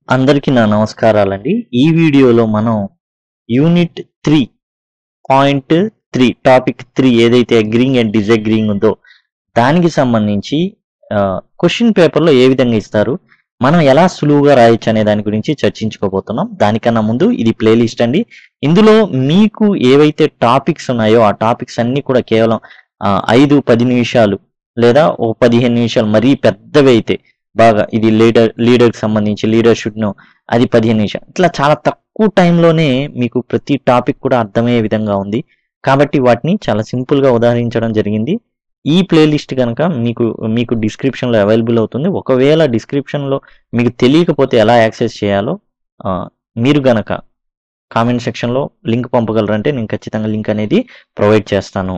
అందరికీ నా నమస్కారాలండి ఈ వీడియోలో మనం unit three point three topic three ఏదైతే అగ్రింగ్ అండ్ డిజగ్రింగ్ ఉందో దానికి సంబంధించి క్వశ్చన్ పేపర్లో ఏ విధంగా ఇస్తారు మనం ఎలా సులువుగా రాయొచ్చు అనే దాని గురించి చర్చించుకోబోతున్నాం దానికన్నా ముందు ఇది ప్లేలిస్ట్ అండి ఇందులో మీకు ఏవైతే టాపిక్స్ ఉన్నాయో ఆ టాపిక్స్ అన్ని కూడా కేవలం ఆ, ఐదు పది నిమిషాలు లేదా ఓ పదిహేను నిమిషాలు మరీ పెద్దవి అయితే బాగా ఇది లీడర్ లీడర్కి సంబంధించి లీడర్షిప్ ను అది పదిహేను నిమిషాలు ఇట్లా చాలా తక్కువ టైంలోనే మీకు ప్రతి టాపిక్ కూడా అర్థమయ్యే విధంగా ఉంది కాబట్టి వాటిని చాలా సింపుల్ గా ఉదాహరించడం జరిగింది ఈ ప్లేలిస్ట్ కనుక మీకు మీకు description లో అవైలబుల్ అవుతుంది ఒకవేళ description లో మీకు తెలియకపోతే ఎలా యాక్సెస్ చేయాలో ఆ, మీరు గనక కామెంట్ సెక్షన్లో లింక్ పంపగలరంటే నేను ఖచ్చితంగా లింక్ అనేది ప్రొవైడ్ చేస్తాను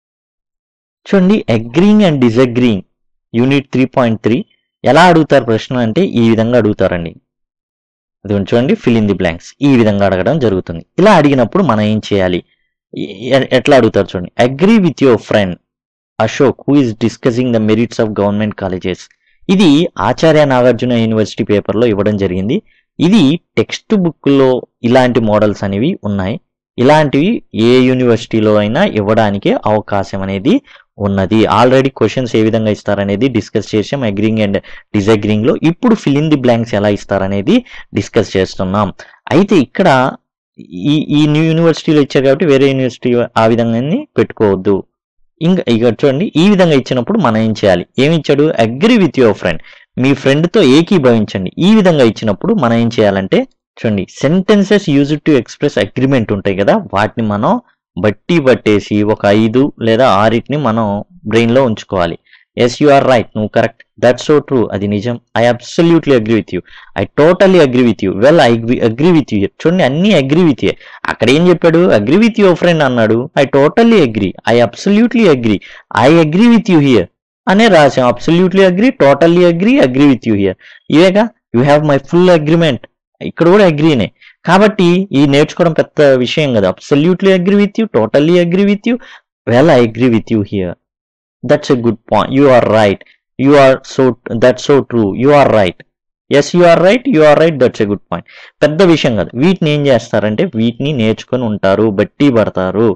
చూడండి agreeing and disagreeing unit three point three ఎలా అడుగుతారు ప్రశ్న అంటే ఈ విధంగా అడుగుతారండి అది చూడండి ఫిల్ ఇన్ ది బ్లాంక్స్ ఈ విధంగా అడగడం జరుగుతుంది ఇలా అడిగినప్పుడు మనం ఏం చేయాలి ఎ- ఎట్లా అడుగుతారు చూడండి agree with your friend Ashok who is discussing the merits of government colleges ఇది ఆచార్య నాగార్జున యూనివర్సిటీ పేపర్లో ఇవ్వడం జరిగింది ఇది టెక్స్ట్ బుక్లో ఇలాంటి మోడల్స్ అనేవి ఉన్నాయి ఇలాంటివి ఏ యూనివర్సిటీలో అయినా ఇవ్వడానికి అవకాశం అనేది ఉన్నది ఆల్రెడీ క్వశ్చన్స్ ఏ విధంగా ఇస్తారనేది డిస్కస్ చేసాం అగ్రింగ్ అండ్ డిజగ్రింగ్ లో ఇప్పుడు ఫిల్ ఇన్ ది బ్లాంక్స్ ఎలా ఇస్తారనేది డిస్కస్ చేస్తున్నాం అయితే ఇక్కడ ఈ ఈ న్యూ యూనివర్సిటీలో ఇచ్చారు కాబట్టి వేరే యూనివర్సిటీ ఆ విధంగా పెట్టుకోవద్దు ఇంకా ఇక చూడండి ఈ విధంగా ఇచ్చినప్పుడు మనం ఏం చేయాలి ఏమి ఇచ్చాడు అగ్రి విత్ యువర్ ఫ్రెండ్ మీ ఫ్రెండ్ తో ఏకీభవించండి ఈ విధంగా ఇచ్చినప్పుడు మనం ఏం చేయాలంటే చూడండి sentences use to express agreement ఉంటాయి కదా వాటిని మనం బట్టి పట్టేసి ఒక ఐదు లేదా ఆరిటిని మనం బ్రెయిన్ లో ఉంచుకోవాలి ఎస్ యు ఆర్ రైట్ నువ్వు కరెక్ట్ దట్ సో ట్రూ అది నిజం I absolutely agree with you I totally agree with you well I agree with you చూడండి అన్ని అగ్రి విత్ యూ అక్కడ ఏం చెప్పాడు అగ్రి విత్ యువర్ ఫ్రెండ్ అన్నాడు I totally agree I absolutely agree I agree with you here అనే రాసాం absolutely agree totally agree agree with you here ఇవేగా you have my full agreement ఇక్కడ కూడా అగ్రీనే కాబట్టి ఈ నేర్చుకోవడం పెద్ద విషయం కదా absolutely agree with you totally agree with you well I agree with you here that's a good point you are right you are so that so true you are right yes you are right you are right that's a good point పెద్ద విషయం కాదు వీటిని ఏం చేస్తారంటే వీటిని నేర్చుకొని ఉంటారు బట్టి పడతారు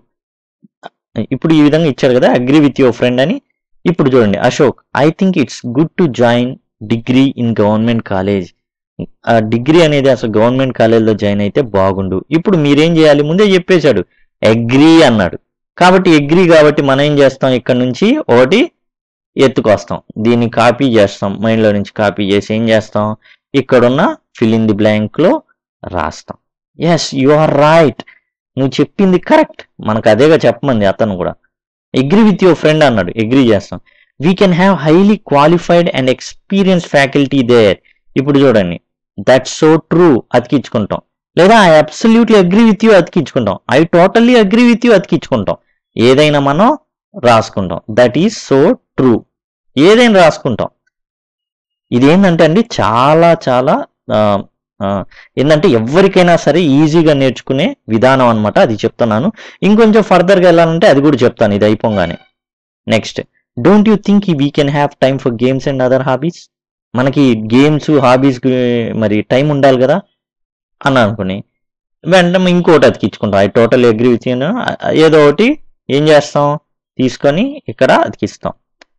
ఇప్పుడు ఈ విధంగా ఇచ్చారు కదా అగ్రి విత్ యువర్ ఫ్రెండ్ అని ఇప్పుడు చూడండి Ashok I think it's good to join degree in government college ఆ డిగ్రీ అనేది అసలు గవర్నమెంట్ కాలేజ్లో జాయిన్ అయితే బాగుండు ఇప్పుడు మీరేం చేయాలి ముందే చెప్పేశాడు అగ్రీ అన్నాడు కాబట్టి అగ్రీ కాబట్టి మనం ఏం చేస్తాం ఇక్కడ నుంచి ఒకటి ఎత్తుకొస్తాం దీన్ని కాపీ చేస్తాం మైండ్లో నుంచి కాపీ చేసి ఏం చేస్తాం ఇక్కడున్న ఫిల్ ఇన్ ది బ్లాంక్లో రాస్తాం ఎస్ యు ఆర్ రైట్ నువ్వు చెప్పింది కరెక్ట్ మనకు అదేగా చెప్పమంది అతను కూడా అగ్రి విత్ యువర్ ఫ్రెండ్ అన్నాడు అగ్రి చేస్తాం we can have highly qualified and experience faculty there ఇప్పుడు చూడండి దట్ సో ట్రూ అతికించుకుంటాం లేదా I absolutely agree with you అతికించుకుంటాం I totally agree with you అతికించుకుంటాం ఏదైనా మనం రాసుకుంటాం దట్ ఈస్ సో ట్రూ ఏదైనా రాసుకుంటాం ఇది ఏంటంటే అండి చాలా చాలా ఆ, ఆ, ఏంటంటే ఎవరికైనా సరే ఈజీగా నేర్చుకునే విధానం అన్నమాట అది చెప్తున్నాను ఇంకొంచెం ఫర్దర్గా వెళ్ళాలంటే అది కూడా చెప్తాను ఇది అయిపోగానే next don't you think we can have time for games and other hobbies మనకి గేమ్స్ హాబీస్ మరి టైం ఉండాలి కదా అని అనుకుని వెంటనే ఇంకోటి అతికించుకుంటాం ఐ టోటల్ అగ్రి విత్ ఏదో ఒకటి ఏం చేస్తాం తీసుకొని ఇక్కడ అతికిస్తాం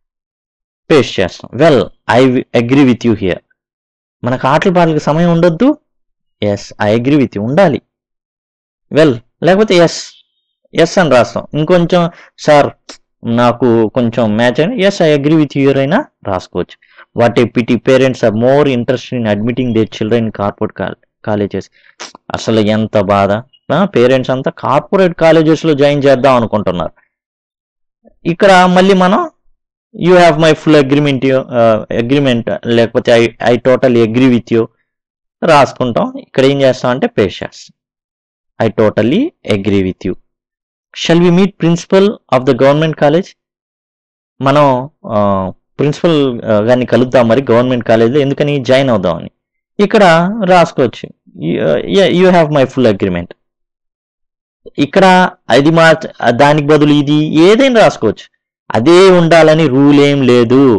పేస్ట్ చేస్తాం well I agree with you here మనకు ఆటల పాటలకు సమయం ఉండొద్దు yes I agree with you ఉండాలి వెల్ లేకపోతే ఎస్ ఎస్ అని రాస్తాం ఇంకొంచెం సార్ నాకు కొంచెం మ్యాచ్ అని yes I agree with your అయినా రాసుకోవచ్చు what a pity parents are more interested in admitting their children in corporate colleges అసలు ఎంత బాధ పేరెంట్స్ అంతా కార్పొరేట్ కాలేజెస్లో జాయిన్ చేద్దాం అనుకుంటున్నారు ఇక్కడ మళ్ళీ మనం you have my full agreement agreement లేకపోతే I I total agree with you రాసుకుంటాం ఇక్కడ ఏం చేస్తాం అంటే పేస్ట్ చేస్తాం I totally agree with you shall we meet principal of the government college మనం ప్రిన్సిపల్ గారిని కలుద్దాం మరి గవర్నమెంట్ కాలేజ్లో ఎందుకని జాయిన్ అవుదామని ఇక్కడ రాసుకోవచ్చు you have my full agreement ఇక్కడ అది మా దానికి బదులు ఇది ఏదైనా రాసుకోవచ్చు అదే ఉండాలని రూల్ ఏం లేదు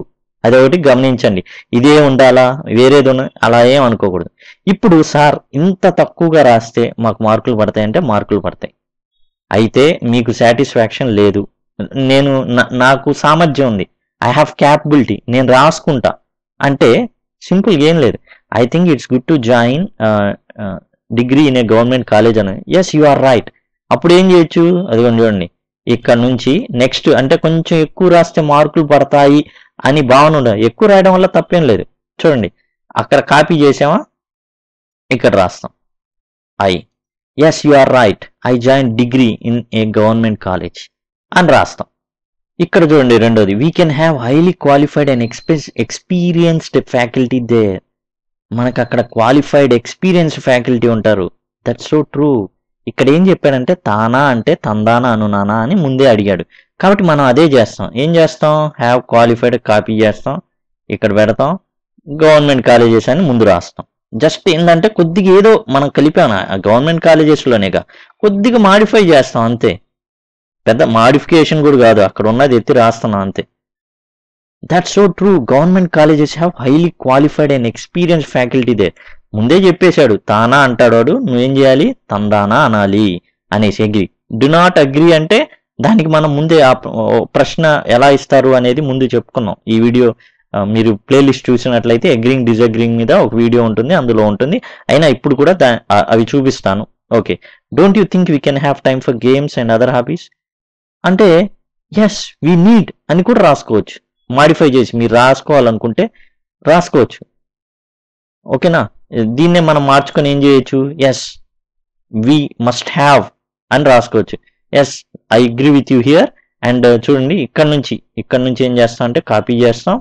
అదొకటి గమనించండి ఇదే ఉండాలా వేరేది ఉన్న అలా ఏం అనుకోకూడదు ఇప్పుడు సార్ ఇంత తక్కువగా రాస్తే మాకు మార్కులు పడతాయంటే మార్కులు పడతాయి అయితే మీకు సాటిస్ఫాక్షన్ లేదు నేను నా- నాకు సామర్థ్యం ఉంది ఐ హ్యావ్ క్యాపబిలిటీ నేను రాసుకుంటా అంటే సింపుల్ ఏం లేదు I think it's good to join degree in a government college అని ఎస్ యు ఆర్ రైట్ అప్పుడు ఏం చేయొచ్చు అదిగోండి చూడండి ఇక్కడ నుంచి నెక్స్ట్ అంటే కొంచెం ఎక్కువ రాస్తే మార్కులు పడతాయి అని భావన ఉండదు ఎక్కువ రాయడం వల్ల తప్పేం లేదు చూడండి అక్కడ కాపీ చేసామా ఇక్కడ రాస్తాం I yes you are right I join degree in a government college అని రాస్తాం ఇక్కడ చూడండి రెండోది we can have highly qualified and expense experienced faculty there మనకు అక్కడ క్వాలిఫైడ్ ఎక్స్పీరియన్స్డ్ ఫ్యాకల్టీ ఉంటారు దట్స్ సో ట్రూ ఇక్కడ ఏం చెప్పాడంటే తానా అంటే తందానా అనునానా అని ముందే అడిగాడు కాబట్టి మనం అదే చేస్తాం ఏం చేస్తాం హ్యావ్ క్వాలిఫైడ్ కాపీ చేస్తాం ఇక్కడ పెడతాం గవర్నమెంట్ కాలేజెస్ అని ముందు రాస్తాం జస్ట్ ఏంటంటే కొద్దిగా ఏదో మనం కలిపాను ఆ గవర్నమెంట్ కాలేజెస్లోనేగా కొద్దిగా మాడిఫై చేస్తాం అంతే పెద్ద మాడిఫికేషన్ కూడా కాదు అక్కడ ఉన్నది ఎత్తి రాస్తున్నాం అంతే that's so true government colleges have highly qualified and experience faculty they ముందే చెప్పేశాడు తానా అంటాడు వాడు నువ్వేం చేయాలి తందానా అనాలి అనేసి అగ్రి డు నాట్ అగ్రి అంటే దానికి మనం ముందే ఆ ప్ర- ఓ ప్రశ్న ఎలా ఇస్తారు అనేది ముందు చెప్పుకున్నాం ఈ వీడియో ఆ, మీరు ప్లేలిస్ట్ చూసినట్లయితే అగ్రింగ్ డిజగ్రింగ్ మీద ఒక వీడియో ఉంటుంది అందులో ఉంటుంది అయినా ఇప్పుడు కూడా దా- ఆ- అవి చూపిస్తాను okay don't you think we can have time for games and other hobbies అంటే ఎస్ వీ నీడ్ అని కూడా రాసుకోవచ్చు మాడిఫై చేసి మీరు రాసుకోవాలనుకుంటే రాసుకోవచ్చు ఓకేనా దీన్నే మనం మార్చుకొని ఏం చేయొచ్చు ఎస్ వి మస్ట్ హ్యావ్ అని రాసుకోవచ్చు yes I agree with you here and చూడండి ఇక్కడ నుంచి ఇక్కడ నుంచి ఏం చేస్తాం అంటే కాపీ చేస్తాం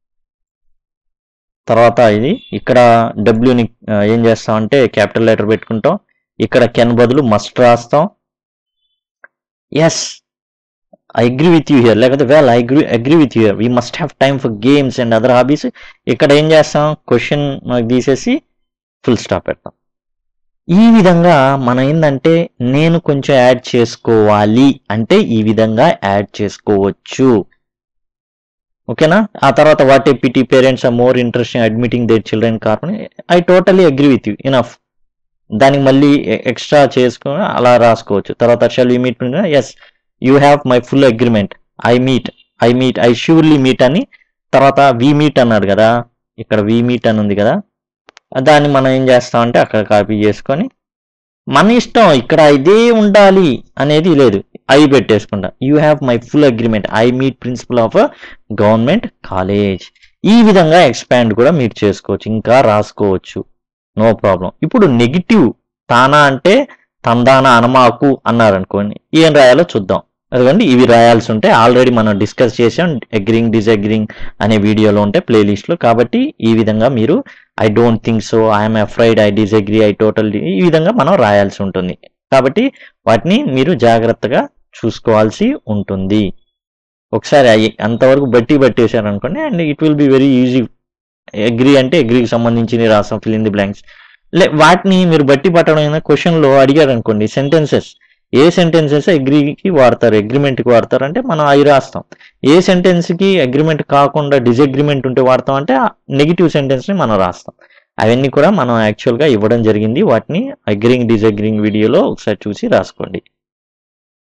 తర్వాత ఇది ఇక్కడ డబ్ల్యూని ఏం చేస్తాం అంటే క్యాపిటల్ లెటర్ పెట్టుకుంటాం ఇక్కడ కెన్ బదులు మస్ట్ రాస్తాం yes I agree with you here లేకపోతే well I agree agree with you here we must have time for games and other hobbies ఇక్కడ ఏం చేస్తాం క్వశ్చన్ తీసేసి ఫుల్ స్టాప్ పెడతాం ఈ విధంగా మనం ఏంటంటే నేను కొంచెం యాడ్ చేసుకోవాలి అంటే ఈ విధంగా యాడ్ చేసుకోవచ్చు ఓకేనా ఆ తర్వాత what a pity parents are more interesting admitting their children కార్పని I totally agree with you enough దానికి మళ్ళీ ఎక్స్ట్రా చేసుకొని అలా రాసుకోవచ్చు తర్వాత shall you meet yes you have my full agreement I meet I meet I surely meet అని తర్వాత we meet అన్నాడు కదా ఇక్కడ వి మీట్ అని ఉంది కదా దాన్ని మనం ఏం చేస్తామంటే అక్కడ కాపీ చేసుకొని మన ఇష్టం ఇక్కడ ఇదే ఉండాలి అనేది లేదు ఐ పెట్టేసుకుంటా you have my full agreement I meet principal of government college ఈ విధంగా ఎక్స్పాండ్ కూడా మీరు చేసుకోవచ్చు ఇంకా రాసుకోవచ్చు నో ప్రాబ్లం ఇప్పుడు నెగిటివ్ తానా అంటే తందానా అనమాకు అన్నారనుకోండి ఏం రాయాలో చూద్దాం అదిగోండి ఇవి రాయాల్సి ఉంటే ఆల్రెడీ మనం డిస్కస్ చేసాం అగ్రింగ్ డిసగ్రింగ్ అనే వీడియోలో ఉంటే ప్లేలిస్ట్లో కాబట్టి ఈ విధంగా మీరు I don't think so I'm afraid I disagree I total ఈ విధంగా మనం రాయాల్సి ఉంటుంది కాబట్టి వాటిని మీరు జాగ్రత్తగా చూసుకోవాల్సి ఉంటుంది ఒకసారి అయ్యి అంతవరకు బట్టి పట్టేశారు అనుకోండి and it will be very easy agree అంటే అగ్రికి సంబంధించి రాస్తాం ఫిల్ ఇన్ ది బ్లాంక్స్ లే వాటిని మీరు బట్టి పట్టడం క్వశ్చన్లో అడిగారు అనుకోండి సెంటెన్సెస్ ఏ సెంటెన్సెస్ అగ్రికి వాడతారు అగ్రిమెంట్కి వాడతారు అంటే మనం అవి రాస్తాం ఏ సెంటెన్స్కి అగ్రిమెంట్ కాకుండా డిసగ్రిమెంట్ ఉంటే వాడతాం అంటే నెగిటివ్ సెంటెన్స్ని మనం రాస్తాం అవన్నీ కూడా మనం యాక్చువల్గా ఇవ్వడం జరిగింది వాటిని అగ్రింగ్ డిసగ్రింగ్ వీడియోలో ఒకసారి చూసి రాసుకోండి